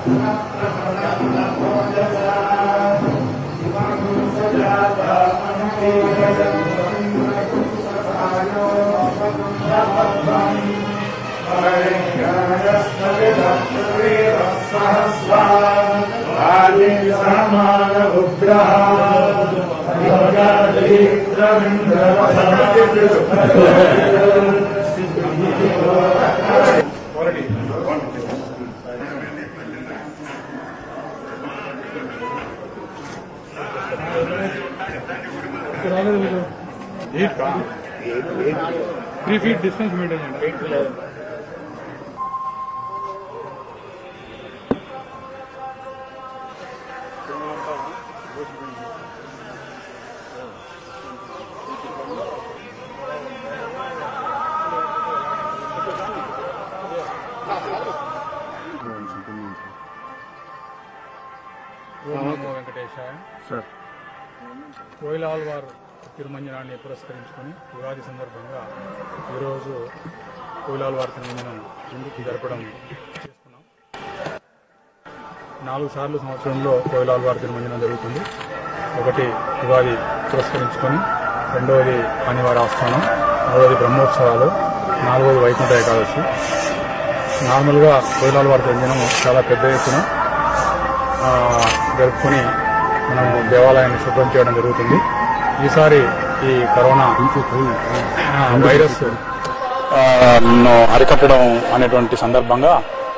three feet distance maintain చేయండి ఓం నమో వెంకటేశాయ సార్ కోయిలాల్వార్ తిరుమంజనాన్ని పురస్కరించుకొని ఉగాది సందర్భంగా ఈరోజు కోయిలాల్వార్ తిరుమంజనం ఎందుకు జరపడం చేస్తున్నాం నాలుగు సార్లు సంవత్సరంలో కోయిలాల్వార్ తిరుమంజనం జరుగుతుంది ఒకటి ఉగాది పురస్కరించుకొని రెండవది అనివార ఆస్థానం మూడవది బ్రహ్మోత్సవాలు నాలుగవది వైకుంఠ ఏకాదశి నార్మల్గా కోయిలాల్వార్ తిరుమంజనం చాలా పెద్ద ఎత్తున ఆ, జరుపుకొని మనం దేవాలయాన్ని శుభ్రం చేయడం జరుగుతుంది ఈసారి ఈ కరోనా ఆ, వైరస్ ఆ, ను అరికట్టడం అనేటువంటి సందర్భంగా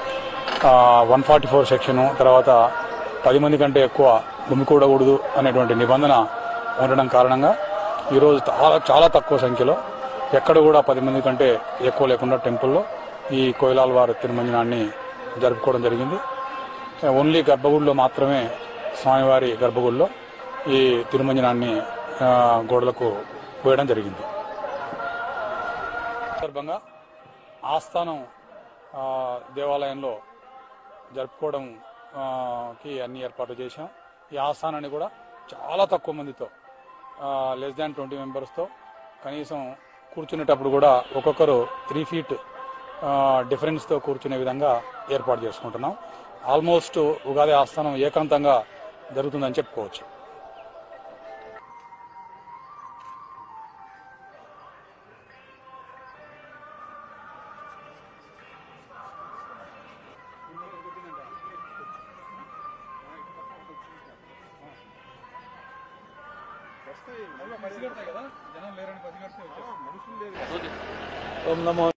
వన్ ఫార్టీ ఫోర్ సెక్షన్ తర్వాత పది మంది కంటే ఎక్కువ గుమికూడకూడదు అనేటువంటి నిబంధన ఉండడం కారణంగా ఈరోజు చాలా చాలా తక్కువ సంఖ్యలో ఎక్కడ కూడా పది మంది కంటే ఎక్కువ లేకుండా టెంపుల్లో ఈ కోయిలాల్ వారి తిరుమంజనాన్ని జరుపుకోవడం జరిగింది ఓన్లీ గర్భగుడిలో మాత్రమే స్వామివారి గర్భగుడిలో ఈ తిరుమంజనాన్ని ఆ, గోడలకు పోయడం జరిగింది సందర్భంగా ఆస్థానం ఆ, దేవాలయంలో జరుపుకోవడం ఆ, కి అన్ని ఏర్పాట్లు చేశాం ఈ ఆస్థానాన్ని కూడా చాలా తక్కువ మందితో లెస్ దాన్ ట్వంటీ మెంబర్స్తో కనీసం కూర్చునేటప్పుడు కూడా ఒక్కొక్కరు త్రీ ఫీట్ డిఫరెన్స్తో కూర్చునే విధంగా ఏర్పాటు చేసుకుంటున్నాం ఆల్మోస్ట్ ఉగాది ఆస్థానం ఏకాంతంగా జరుగుతుందని చెప్పుకోవచ్చు ఓం నమో